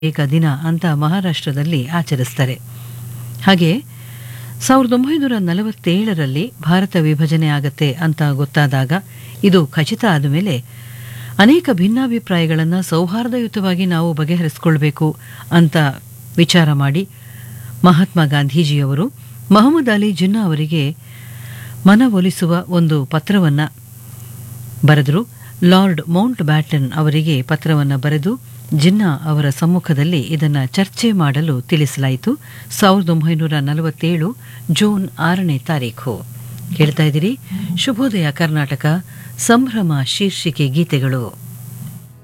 ಏಕ ದಿನ ಅಂತ ಮಹಾರಾಷ್ಟ್ರದಲ್ಲಿ ಆಚರಿಸ್ತಾರೆ ಹಾಗೆ ಸಾವಿರದ ಒಂಬೈನೂರ ನಲವತ್ತೇಳರಲ್ಲಿ ಭಾರತ ವಿಭಜನೆ ಆಗತ್ತೆ ಅಂತ ಗೊತ್ತಾದಾಗ ಇದು ಖಚಿತ ಆದಮೇಲೆ ಅನೇಕ ಭಿನ್ನಾಭಿಪ್ರಾಯಗಳನ್ನು ಸೌಹಾರ್ದಯುತವಾಗಿ ನಾವು ಬಗೆಹರಿಸಿಕೊಳ್ಬೇಕು ಅಂತ ವಿಚಾರ ಮಾಡಿ ಮಹಾತ್ಮ ಗಾಂಧೀಜಿಯವರು ಮಹಮ್ಮದ್ ಅಲಿ ಜಿನ್ನಾ ಅವರಿಗೆ ಮನವೊಲಿಸುವ ಒಂದು ಪತ್ರವನ್ನು ಬರೆದರು ಲಾರ್ಡ್ ಮೌಂಟ್ ಬ್ಯಾಟನ್ ಅವರಿಗೆ ಪತ್ರವನ್ನು ಬರೆದು ಜಿನ್ನಾ ಅವರ ಸಮ್ಮುಖದಲ್ಲಿ ಇದನ್ನು ಚರ್ಚೆ ಮಾಡಲು ತಿಳಿಸಲಾಯಿತು ಸಾವಿರದ ಒಂಬೈನೂರ ನಲವತ್ತೇಳು ಜೂನ್ ಆರನೇ ತಾರೀಖು ಕೇಳ್ತಾ ಇದ್ದೀರಿ ಶುಭೋದಯ ಕರ್ನಾಟಕ ಸಂಭ್ರಮ ಶೀರ್ಷಿಕೆ ಗೀತೆಗಳು